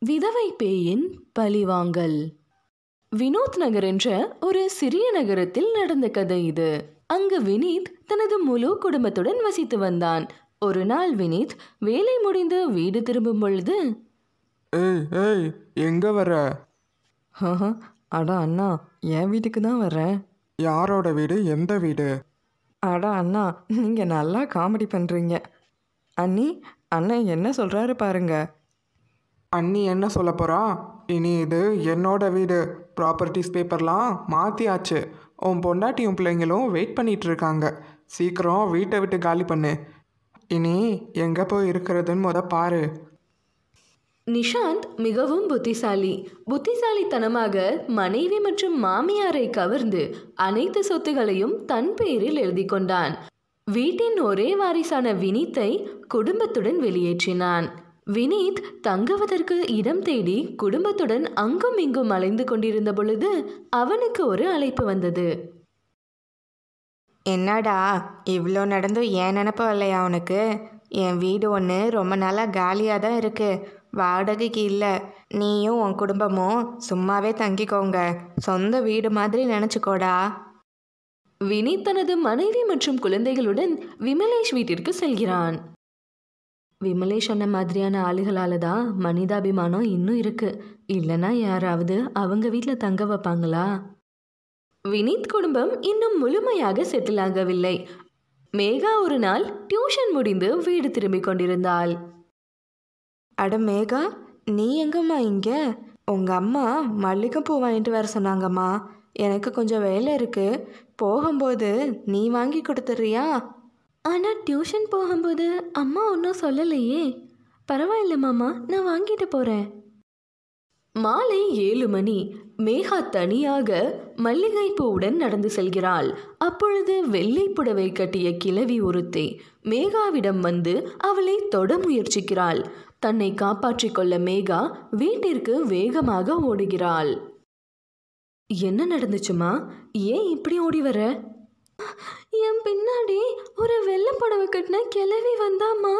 விதவை பேயின் பழிவாங்கல் வினோத் நகர் என்ற ஒரு சிறிய நகரத்தில் நடந்த கதை இது அங்கு வினீத் தனது முழு குடும்பத்துடன் வசித்து வந்தான் ஒரு நாள் வினீத் வேலை முடிந்து வீடு திரும்பும் பொழுது ஏய் ஏய் எங்கே வர அட அண்ணா என் வீட்டுக்கு தான் வர்றேன் யாரோட வீடு எந்த வீடு அட அண்ணா நீங்கள் நல்லா காமெடி பண்ணுறீங்க அண்ணி அண்ணன் என்ன சொல்கிறாரு பாருங்க அண்ணி என்ன சொல்ல போகிறா இனி இது என்னோட வீடு ப்ராப்பர்ட்டிஸ் பேப்பர்லாம் மாற்றியாச்சு உன் பொண்டாட்டியும் பிள்ளைங்களும் வெயிட் பண்ணிட்டு இருக்காங்க சீக்கிரம் வீட்டை விட்டு காலி பண்ணு இனி எங்கே போய் இருக்கிறதுன்னு முத பாரு நிஷாந்த் மிகவும் புத்திசாலி புத்திசாலித்தனமாக மனைவி மற்றும் மாமியாரை கவர்ந்து அனைத்து சொத்துகளையும் தன் பெயரில் எழுதி கொண்டான் வீட்டின் ஒரே வாரிசான வினீத்தை குடும்பத்துடன் வெளியேற்றினான் வினீத் தங்குவதற்கு இடம் தேடி குடும்பத்துடன் அங்கும் இங்கும் அலைந்து கொண்டிருந்த பொழுது அவனுக்கு ஒரு அழைப்பு வந்தது என்னடா இவ்வளோ நடந்தும் ஏன் நினப்பு இல்லையா உனக்கு என் வீடு ஒன்று ரொம்ப நாளாக காலியாக தான் இருக்குது வாடகைக்கு இல்லை நீயும் உன் குடும்பமும் சும்மாவே தங்கிக்கோங்க சொந்த வீடு மாதிரி நினச்சிக்கோடா வினீத் தனது மனைவி மற்றும் குழந்தைகளுடன் விமலேஷ் வீட்டிற்கு செல்கிறான் விமலேஷ் சொன்ன மாதிரியான ஆளுகளால தான் மனிதாபிமானம் இன்னும் இருக்கு இல்லைன்னா யாராவது அவங்க வீட்டில் தங்க வைப்பாங்களா வினீத் குடும்பம் இன்னும் முழுமையாக செட்டில் ஆகவில்லை மேகா ஒரு நாள் டியூஷன் முடிந்து வீடு திரும்பிக் கொண்டிருந்தாள் அட மேகா நீ எங்கம்மா இங்கே உங்கள் அம்மா மல்லிகைப்பூ வாங்கிட்டு வர சொன்னாங்கம்மா எனக்கு கொஞ்சம் வேலை இருக்குது போகும்போது நீ வாங்கி கொடுத்துட்றியா ஆனால் டியூஷன் போகும்போது அம்மா ஒன்றும் சொல்லலையே பரவாயில்ல மாமா நான் வாங்கிட்டு போகிறேன் மாலை ஏழு மணி மேகா தனியாக மல்லிகைப்பூவுடன் நடந்து செல்கிறாள் அப்பொழுது வெள்ளை புடவை கட்டிய கிழவி ஒருத்தி மேகாவிடம் வந்து அவளை தொட முயற்சிக்கிறாள் தன்னை காப்பாற்றிக் கொள்ள மேகா வீட்டிற்கு வேகமாக ஓடுகிறாள் என்ன நடந்துச்சுமா ஏன் இப்படி ஓடி வர என் பின்னாடி ஒரு வெள்ளை புடவை கட்டின கிளவி வந்தாமா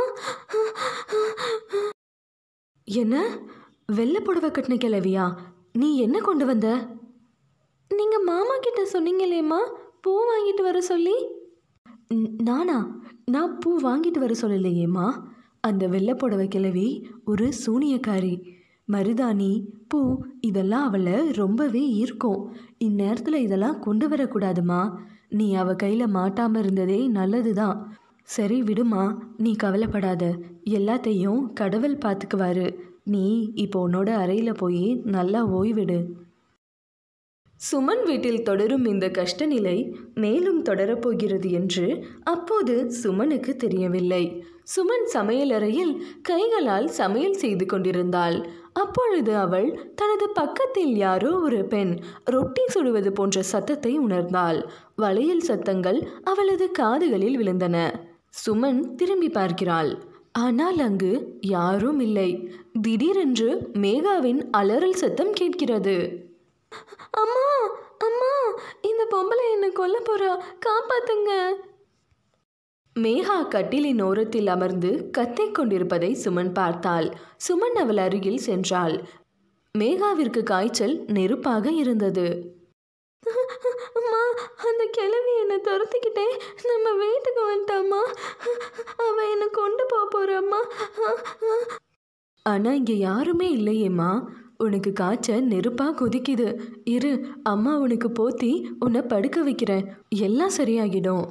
என்ன வெள்ளை புடவை கட்டின கிளவியா நீ என்ன கொண்டு வந்த நீங்க மாமா கிட்ட சொன்னீங்களேம்மா பூ வாங்கிட்டு வர சொல்லி ந- நானா நான் பூ வாங்கிட்டு வர சொல்லலையேம்மா அந்த வெள்ளை புடவை கிழவி ஒரு சூனியக்காரி மருதாணி பூ இதெல்லாம் அவளை ரொம்பவே ஈர்க்கும் இந்நேரத்தில் இதெல்லாம் கொண்டு வரக்கூடாதுமா நீ அவ கையில் மாட்டாமல் இருந்ததே நல்லது தான் சரி விடுமா நீ கவலைப்படாத எல்லாத்தையும் கடவுள் பார்த்துக்குவாரு நீ இப்போ உன்னோட அறையில் போய் நல்லா ஓய்விடு சுமன் வீட்டில் தொடரும் இந்த கஷ்ட நிலை மேலும் தொடரப்போகிறது என்று அப்போது சுமனுக்கு தெரியவில்லை சுமன் சமையலறையில் கைகளால் சமையல் செய்து கொண்டிருந்தாள் அப்பொழுது அவள் தனது பக்கத்தில் யாரோ ஒரு பெண் ரொட்டி சுடுவது போன்ற சத்தத்தை உணர்ந்தாள் வளையல் சத்தங்கள் அவளது காதுகளில் விழுந்தன சுமன் திரும்பி பார்க்கிறாள் ஆனால் அங்கு யாரும் இல்லை திடீரென்று மேகாவின் அலறல் சத்தம் கேட்கிறது அம்மா அம்மா இந்த பொம்பளை என்னை கொல்ல போறா காப்பாத்துங்க மேகா கட்டிலின் ஓரத்தில் அமர்ந்து கத்திக் கொண்டிருப்பதை சுமன் பார்த்தாள் சுமன் அவள் அருகில் சென்றாள் மேகாவிற்கு காய்ச்சல் நெருப்பாக இருந்தது அம்மா அந்த கிழவி என்னை துரத்திக்கிட்டே நம்ம வீட்டுக்கு வந்துட்டாம்மா அவ என்னை கொண்டு போக போறாம்மா ஆனா இங்க யாருமே இல்லையேம்மா உனக்கு காய்ச்சல் நெருப்பா கொதிக்குது இரு அம்மா உனக்கு போத்தி உன்னை படுக்க வைக்கிறேன் எல்லாம் சரியாகிடும்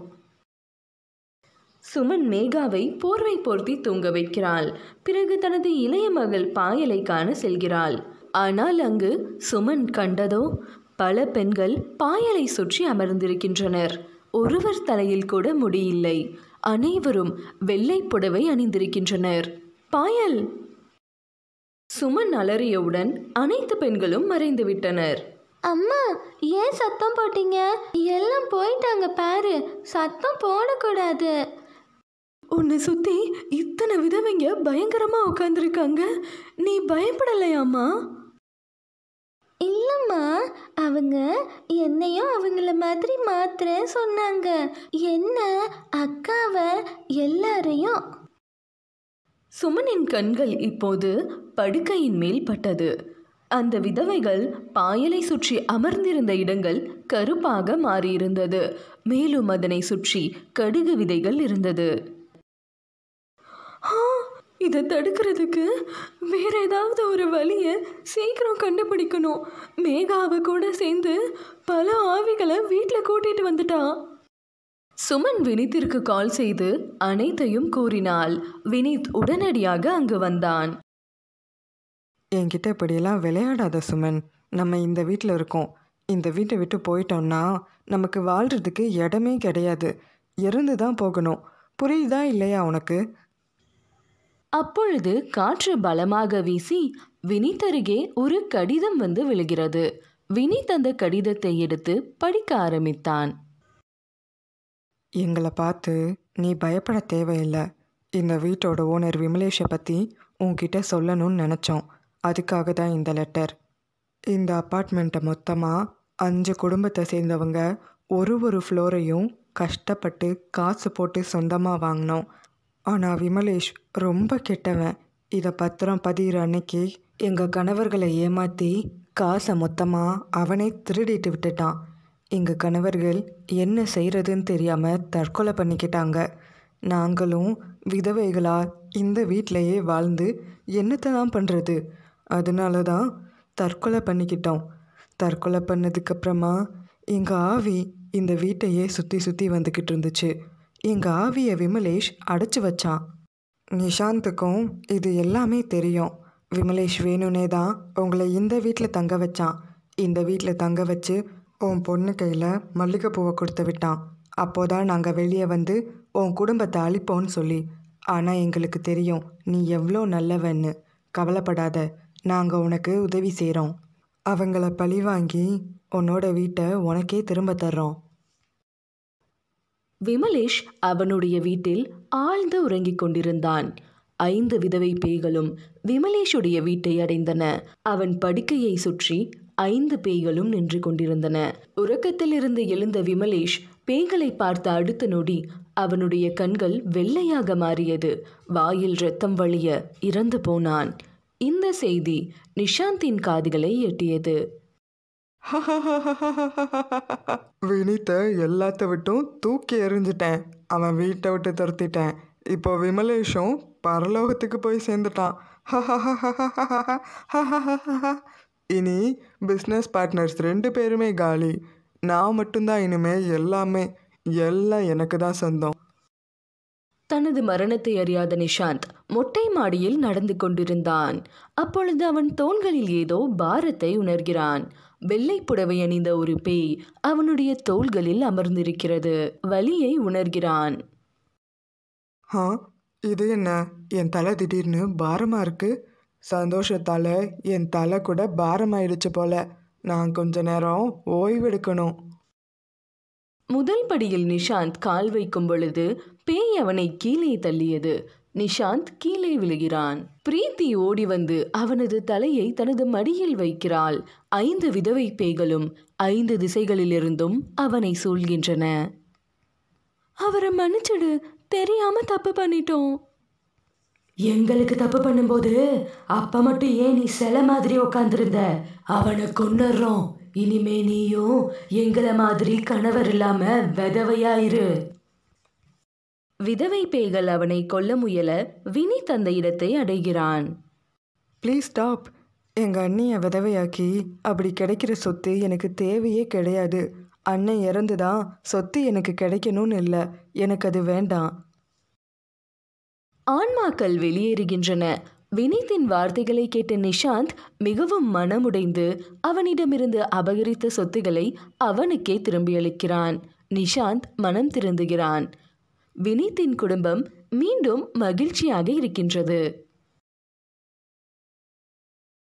சுமன் மேகாவை போர்வை போர்த்தி தூங்க வைக்கிறாள் பிறகு தனது இளைய மகள் பாயலை காண செல்கிறாள் ஆனால் அங்கு சுமன் கண்டதோ பல பெண்கள் பாயலை சுற்றி அமர்ந்திருக்கின்றனர் ஒருவர் தலையில் கூட முடியில்லை அனைவரும் வெள்ளை புடவை அணிந்திருக்கின்றனர் பாயல் சுமன் அலறியவுடன் அனைத்து பெண்களும் மறைந்து விட்டனர் அம்மா ஏன் சத்தம் போட்டீங்க எல்லாம் போயிட்டாங்க பாரு சத்தம் போடக்கூடாது உன்னை சுத்தி இத்தனை விதவைங்க பயங்கரமா உட்காந்துருக்காங்க நீ பயப்படலையாமா இல்லைம்மா அவங்க என்னையும் அவங்கள மாதிரி மாத்திரேன் சொன்னாங்க என்ன அக்காவை எல்லாரையும் சுமனின் கண்கள் இப்போது படுக்கையின் மேல் பட்டது அந்த விதவைகள் பாயலை சுற்றி அமர்ந்திருந்த இடங்கள் கருப்பாக மாறியிருந்தது மேலும் அதனை சுற்றி கடுகு விதைகள் இருந்தது ஆ, இதை தடுக்கிறதுக்கு வேற ஏதாவது ஒரு வழியை சீக்கிரம் கண்டுபிடிக்கணும் மேகாவை கூட சேர்ந்து பல ஆவிகளை வீட்டில் கூட்டிட்டு வந்துட்டா சுமன் வினித்திற்கு கால் செய்து அனைத்தையும் கூறினாள் வினித் உடனடியாக அங்கு வந்தான் என்கிட்ட இப்படியெல்லாம் விளையாடாத சுமன் நம்ம இந்த வீட்டில் இருக்கோம் இந்த வீட்டை விட்டு போயிட்டோம்னா நமக்கு வாழ்கிறதுக்கு இடமே கிடையாது இறந்து தான் போகணும் புரியுதா இல்லையா உனக்கு அப்பொழுது காற்று பலமாக வீசி வினித் அருகே ஒரு கடிதம் வந்து விழுகிறது வினித் அந்த கடிதத்தை எடுத்து படிக்க ஆரம்பித்தான் எங்களை பார்த்து நீ பயப்பட தேவையில்லை இந்த வீட்டோட ஓனர் விமலேஷை பற்றி உன்கிட்ட சொல்லணும்னு நினச்சோம் அதுக்காக தான் இந்த லெட்டர் இந்த அப்பார்ட்மெண்ட்டை மொத்தமாக அஞ்சு குடும்பத்தை சேர்ந்தவங்க ஒரு ஒரு ஃப்ளோரையும் கஷ்டப்பட்டு காசு போட்டு சொந்தமாக வாங்கினோம் ஆனால் விமலேஷ் ரொம்ப கெட்டவன் இதை பத்திரம் பதிகிற அன்னைக்கு எங்கள் கணவர்களை ஏமாற்றி காசை மொத்தமாக அவனே திருடிட்டு விட்டுட்டான் எங்கள் கணவர்கள் என்ன செய்கிறதுன்னு தெரியாமல் தற்கொலை பண்ணிக்கிட்டாங்க நாங்களும் விதவைகளா இந்த வீட்டிலையே வாழ்ந்து என்னத்தை தான் பண்ணுறது அதனால தான் தற்கொலை பண்ணிக்கிட்டோம் தற்கொலை பண்ணதுக்கப்புறமா எங்கள் ஆவி இந்த வீட்டையே சுற்றி சுற்றி வந்துக்கிட்டு இருந்துச்சு எங்கள் ஆவியை விமலேஷ் அடைச்சி வச்சான் நிஷாந்துக்கும் இது எல்லாமே தெரியும் விமலேஷ் வேணுனே தான் உங்களை இந்த வீட்டில் தங்க வச்சான் இந்த வீட்டில் தங்க வச்சு உன் பொண்ணு கையில் மல்லிகைப்பூவை கொடுத்து விட்டான் அப்போதான் நாங்கள் வெளியே வந்து உன் குடும்பத்தை அழிப்போன்னு சொல்லி ஆனால் எங்களுக்கு தெரியும் நீ எவ்வளோ நல்லவன்னு கவலைப்படாத நாங்கள் உனக்கு உதவி செய்கிறோம் அவங்கள பழி வாங்கி உன்னோட வீட்டை உனக்கே திரும்ப தர்றோம் விமலேஷ் அவனுடைய வீட்டில் ஆழ்ந்து உறங்கிக் கொண்டிருந்தான் ஐந்து விதவை பேய்களும் விமலேஷுடைய வீட்டை அடைந்தன அவன் படுக்கையை சுற்றி ஐந்து பேய்களும் நின்று கொண்டிருந்தன உறக்கத்திலிருந்து எழுந்த விமலேஷ் பேய்களை பார்த்த அடுத்த நொடி அவனுடைய கண்கள் வெள்ளையாக மாறியது வாயில் ரத்தம் வழிய இறந்து போனான் இந்த செய்தி நிஷாந்தின் காதுகளை எட்டியது வினித்தை எல்லாத்த விட்டும் தூக்கி எறிஞ்சிட்டேன் அவன் வீட்டை விட்டு துரத்திட்டேன் இப்போ விமலேஷும் பரலோகத்துக்கு போய் சேர்ந்துட்டான் இனி பிஸ்னஸ் பார்ட்னர்ஸ் ரெண்டு பேருமே காலி நான் மட்டும்தான் இனிமே எல்லாமே எல்லாம் எனக்கு தான் சொந்தம் தனது மரணத்தை அறியாத நிஷாந்த் மொட்டை மாடியில் நடந்து கொண்டிருந்தான் அப்பொழுது அவன் தோள்களில் ஏதோ பாரத்தை உணர்கிறான் வெள்ளை புடவை அணிந்த ஒரு பேய் அவனுடைய தோள்களில் அமர்ந்திருக்கிறது வலியை உணர்கிறான் ஆ இது என்ன என் தலை திடீர்னு பாரமாக இருக்கு சந்தோஷத்தால் என் தலை கூட பாரமாயிடுச்சு போல நான் கொஞ்ச நேரம் ஓய்வெடுக்கணும் முதல் படியில் நிஷாந்த் கால் வைக்கும் பொழுது பேய் அவனை கீழே தள்ளியது நிஷாந்த் கீழே விழுகிறான் பிரீத்தி ஓடி வந்து அவனது தலையை தனது மடியில் வைக்கிறாள் ஐந்து விதவை பேய்களும் ஐந்து திசைகளிலிருந்தும் அவனை சூழ்கின்றன அவரை மன்னிச்சிடு தெரியாம தப்பு பண்ணிட்டோம் எங்களுக்கு தப்பு பண்ணும்போது அப்ப மட்டும் ஏன் நீ சில மாதிரி உக்காந்துருந்த அவனை கொன்னுறோம் இனிமே நீயும் எங்களை மாதிரி கணவர் இல்லாம விதவையாயிரு விதவை பேய்கள் அவனை கொல்ல முயல வினி தந்த இடத்தை அடைகிறான் ப்ளீஸ் ஸ்டாப் எங்கள் அண்ணியை விதவையாக்கி அப்படி கிடைக்கிற சொத்து எனக்கு தேவையே கிடையாது அண்ணன் இறந்துதான் சொத்து எனக்கு கிடைக்கணும்னு இல்லை எனக்கு அது வேண்டாம் ஆன்மாக்கள் வெளியேறுகின்றன வினீத்தின் வார்த்தைகளை கேட்ட நிஷாந்த் மிகவும் மனமுடைந்து அவனிடமிருந்து அபகரித்த சொத்துக்களை அவனுக்கே திரும்பியளிக்கிறான் நிஷாந்த் மனம் திருந்துகிறான் வினீத்தின் குடும்பம் மீண்டும் மகிழ்ச்சியாக இருக்கின்றது